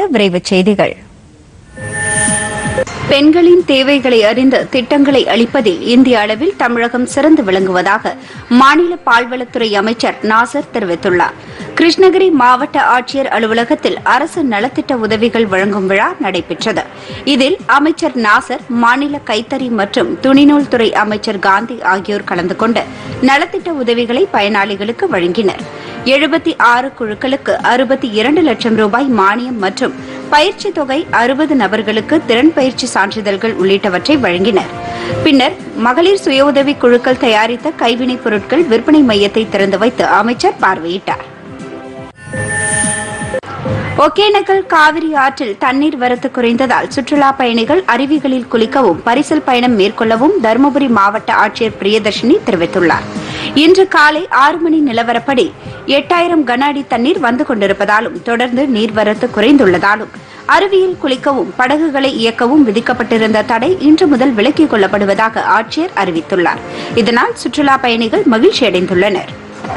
விரைவுச் செய்திகள் பெண்களின் தேவைகளை அறிந்து திட்டங்களை அளிப்பதில் இந்திய அளவில் தமிழகம் சிறந்து விளங்குவதாக மாநில பால்வளத்துறை அமைச்சர் நாசர் தெரிவித்துள்ளார் கிருஷ்ணகிரி மாவட்ட ஆட்சியர் அலுவலகத்தில் அரசு நலத்திட்ட உதவிகள் வழங்கும் விழா நடைபெற்றது இதில் அமைச்சர் நாசர் மாநில கைத்தறி மற்றும் துணிநூல் துறை அமைச்சர் காந்தி ஆகியோர் கலந்து கொண்டு நலத்திட்ட உதவிகளை பயனாளிகளுக்கு வழங்கினர் எழுபத்தி ஆறு குழுக்களுக்கு அறுபத்தி இரண்டு லட்சம் ரூபாய் மானியம் மற்றும் பயிற்சி தொகை அறுபது நபர்களுக்கு திறன் பயிற்சி சான்றிதழ்கள் உள்ளிட்டவற்றை வழங்கினர் பின்னர் மகளிர் சுய உதவி குழுக்கள் தயாரித்த கைவினைப் பொருட்கள் விற்பனை மையத்தை திறந்து வைத்து அமைச்சர் பார்வையிட்டார் ஒகேனக்கல் காவிரி ஆற்றில் தண்ணீர் வரத்து குறைந்ததால் சுற்றுலா பயணிகள் அருவிகளில் குளிக்கவும் பரிசல் பயணம் மேற்கொள்ளவும் தருமபுரி மாவட்ட ஆட்சியர் பிரியதர்ஷினி தெரிவித்துள்ளார் இன்று காலை ஆறு மணி நிலவரப்படி எட்டாயிரம் கன அடி தண்ணீர் வந்து கொண்டிருப்பதாலும் தொடர்ந்து நீர்வரத்து குறைந்துள்ளதாலும் அருவியில் குளிக்கவும் படகுகளை இயக்கவும் விதிக்கப்பட்டிருந்த தடை இன்று முதல் விலக்கிக் கொள்ளப்படுவதாக ஆட்சியர் அறிவித்துள்ளார் இதனால் சுற்றுலா பயணிகள் மகிழ்ச்சியடைந்துள்ளனர்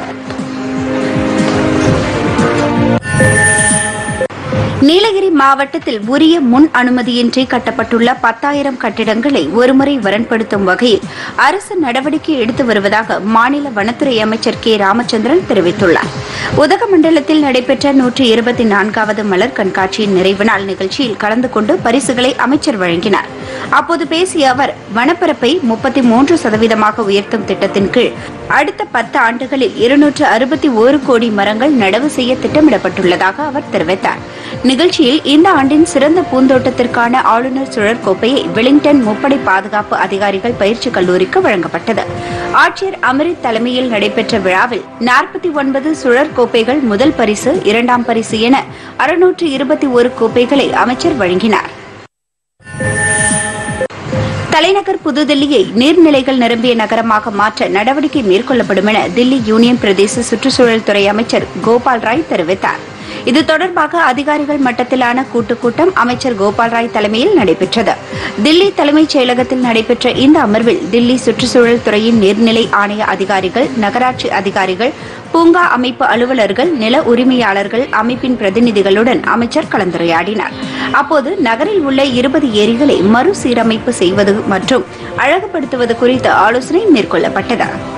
நீலகிரி மாவட்டத்தில் உரிய முன் அனுமதியின்றி கட்டப்பட்டுள்ள பத்தாயிரம் கட்டிடங்களை ஒருமுறை வரன்படுத்தும் வகையில் அரசு நடவடிக்கை எடுத்து வருவதாக மாநில வனத்துறை அமைச்சர் கே ராமச்சந்திரன் தெரிவித்துள்ளார் உதகமண்டலத்தில் நடைபெற்ற நூற்றி இருபத்தி நான்காவது மலர் கண்காட்சியின் நிறைவு நாள் நிகழ்ச்சியில் கலந்து கொண்டு பரிசுகளை அமைச்சர் வழங்கினார் அப்போது பேசிய அவர் வனப்பரப்பை முப்பத்தி மூன்று சதவீதமாக உயர்த்தும் திட்டத்தின் கீழ் அடுத்த பத்து ஆண்டுகளில் இருநூற்று அறுபத்தி ஒரு கோடி மரங்கள் நடவு செய்ய திட்டமிடப்பட்டுள்ளதாக அவர் தெரிவித்தார் நிகழ்ச்சியில் இந்த ஆண்டின் சிறந்த பூந்தோட்டத்திற்கான ஆளுநர் சுழற் கோப்பையை வெலிங்டன் முப்படை பாதுகாப்பு அதிகாரிகள் பயிற்சி கல்லூரிக்கு வழங்கப்பட்டது ஆட்சியர் அமிரித் தலைமையில் நடைபெற்ற விழாவில் நாற்பத்தி ஒன்பது சுழற் கோப்பைகள் முதல் பரிசு இரண்டாம் பரிசு என அறுநூற்று இருபத்தி ஒரு கோப்பைகளை அமைச்சர் வழங்கினார் தலைநகர் புதுதில்லியை நீர்நிலைகள் நிரம்பிய நகரமாக மாற்ற நடவடிக்கை மேற்கொள்ளப்படும் என தில்லி யூனியன் பிரதேச சுற்றுச்சூழல் துறை அமைச்சர் கோபால் ராய் தெரிவித்தார் இது தொடர்பாக அதிகாரிகள் மட்டத்திலான கூட்டுக் கூட்டம் அமைச்சர் கோபால் ராய் தலைமையில் நடைபெற்றது தில்லி தலைமைச் செயலகத்தில் நடைபெற்ற இந்த அமர்வில் தில்லி சுற்றுச்சூழல் துறையின் நீர்நிலை ஆணைய அதிகாரிகள் நகராட்சி அதிகாரிகள் பூங்கா அமைப்பு அலுவலர்கள் நில உரிமையாளர்கள் அமைப்பின் பிரதிநிதிகளுடன் அமைச்சர் கலந்துரையாடினார் அப்போது நகரில் உள்ள இருபது ஏரிகளை மறுசீரமைப்பு செய்வது மற்றும் அழகுபடுத்துவது குறித்து ஆலோசனை மேற்கொள்ளப்பட்டது